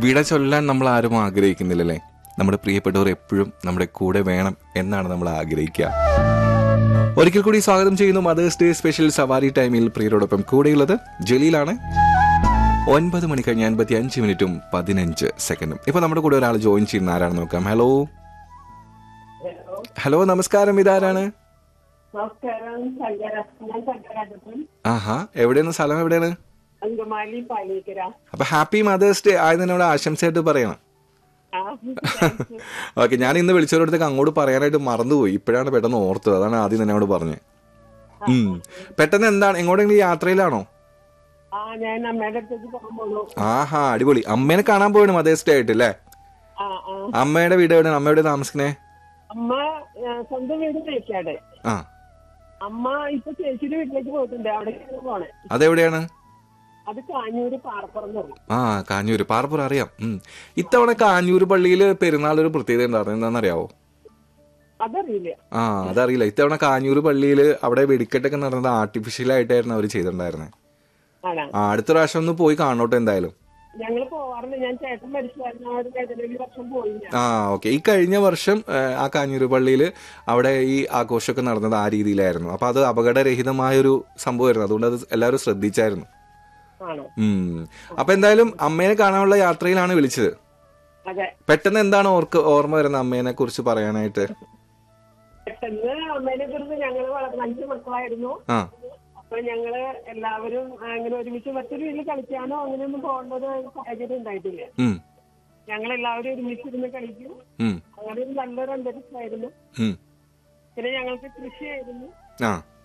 വിട ചൊല്ലാൻ നമ്മൾ ആരും ആഗ്രഹിക്കുന്നില്ലല്ലേ നമ്മുടെ പ്രിയപ്പെട്ടവർ എപ്പോഴും നമ്മുടെ കൂടെ വേണം എന്നാണ് നമ്മൾ ആഗ്രഹിക്കുക ഒരിക്കൽ കൂടി സ്വാഗതം ചെയ്യുന്നു മദേഴ്സ് ഡേ സ്പെഷ്യൽ സവാരി ടൈമിൽ പ്രിയരോടൊപ്പം കൂടെയുള്ളത് ജലീലാണ് ഒൻപത് മണി കഴിഞ്ഞ് അൻപത്തി അഞ്ച് മിനിറ്റും പതിനഞ്ച് സെക്കൻഡും ഇപ്പൊ നമ്മുടെ കൂടെ ഒരാൾ ജോയിൻ ചെയ്യുന്ന ആരാണെന്ന് നോക്കാം ഹലോ ഹലോ നമസ്കാരം ഇതാരാണ് നമസ്കാരം ശങ്കര ഞാൻ ശങ്കരാജപ്പൻ ആഹാ എവിടെയാണ് സ്ഥലം എവിടെയാണ് അങ്കമാലി പാലിക്കര അപ്പൊ ഹാപ്പി മദേഴ്സ് ഡേ ആയതിനോട് ആശംസയായിട്ട് പറയണം ആ ഓക്കെ ഞാൻ ഇന്ന് വിളിച്ചവരടുത്തേക്ക് അങ്ങോട്ട് പറയാനായിട്ട് മറന്നുപോയി ഇപ്പോഴാണ് പെട്ടെന്ന് ഓർത്തത് അതാണ് ആദ്യം തന്നെ അവിടെ പറഞ്ഞത് ഉം പെട്ടെന്ന് എന്താണ് എങ്ങോട്ടെങ്കിലും യാത്രയിലാണോ ആ ഞാൻ അമ്മയുടെ അടുത്തേക്ക് പോകാൻ പോണു ആഹാ അടിപൊളി അമ്മേനെ കാണാൻ പോയാണ് മദേഴ്സ് ഡേ ആയിട്ട് അല്ലേ ആ ആ അമ്മയുടെ വീട് എവിടെയാണ് അമ്മ എവിടെ താമസിക്കണേ അമ്മ ആ, സ്വന്തം വീട് തേക്കാട് ആ അമ്മ ഇപ്പൊ ചേച്ചിയുടെ വീട്ടിലേക്ക് പോയിട്ടുണ്ട് അവിടെ പോണേ അതെവിടെയാണ് അത് കാഞ്ഞൂര് പാറപ്പുറം എന്ന് പറയും ആ കാഞ്ഞൂര് പാറപ്പുറ അറിയാം ഉം. ഇത്തവണ കാഞ്ഞൂര് പള്ളിയിൽ പെരുന്നാൾ ഒരു പ്രത്യേകത ഉണ്ടായിരുന്നു എന്താണെന്നറിയാവോ അതറിയില്ല ആ അതറിയില്ല ഇത്തവണ കാഞ്ഞൂര് പള്ളിയിൽ അവിടെ വെടിക്കെട്ടൊക്കെ നടന്നത് ആർട്ടിഫിഷ്യൽ ആയിട്ടായിരുന്നു അവർ ചെയ്തിട്ടുണ്ടായിരുന്നത് ആണോ ആ അടുത്ത പ്രാവശ്യം ഒന്ന് പോയി കാണോട്ടെ എന്തായാലും ഞങ്ങള് പോവാറുണ്ട് ഞാൻ ചേട്ടൻ മരിച്ചായിരുന്നു ആ ഒരു പതിനേഴ് വർഷം പോയില്ല ആ ഓക്കെ ഈ കഴിഞ്ഞ വർഷം ആ, ആ കാഞ്ഞൂര് പള്ളിയിൽ അവിടെ ഈ ആഘോഷമൊക്കെ നടന്നത് ആ രീതിയിലായിരുന്നു അപ്പൊ അത് അപകടരഹിതമായൊരു സംഭവമായിരുന്നു അതുകൊണ്ട് അത് എല്ലാവരും ശ്രദ്ധിച്ചായിരുന്നു ആണോ ഉം അപ്പൊ എന്തായാലും അമ്മേനെ കാണാനുള്ള യാത്രയിലാണ് വിളിച്ചത് അതെ പെട്ടെന്ന് എന്താണ് ഓർക്ക് ഓർമ്മ വരുന്നത് അമ്മേനെ കുറിച്ച് പറയാനായിട്ട് പെട്ടെന്ന് അമ്മേനെ കുറിച്ച് ഞങ്ങള് വളർന്ന അഞ്ച് മക്കളായിരുന്നു ആ അപ്പൊ ഞങ്ങള് എല്ലാവരും അങ്ങനെ ഒരുമിച്ച് മറ്റൊരു വീട്ടിൽ കളിക്കാനോ അങ്ങനെയൊന്നും പോകേണ്ട ഒരു സാഹചര്യം ഉണ്ടായിട്ടില്ല ഉം ഞങ്ങൾ എല്ലാവരും ഒരുമിച്ചിരുന്ന് കളിക്കും ഉം അങ്ങനെ ഒരു നല്ലൊരു അന്തരീക്ഷമായിരുന്നു ഉം പിന്നെ ഞങ്ങൾക്ക് കൃഷിയായിരുന്നു ആ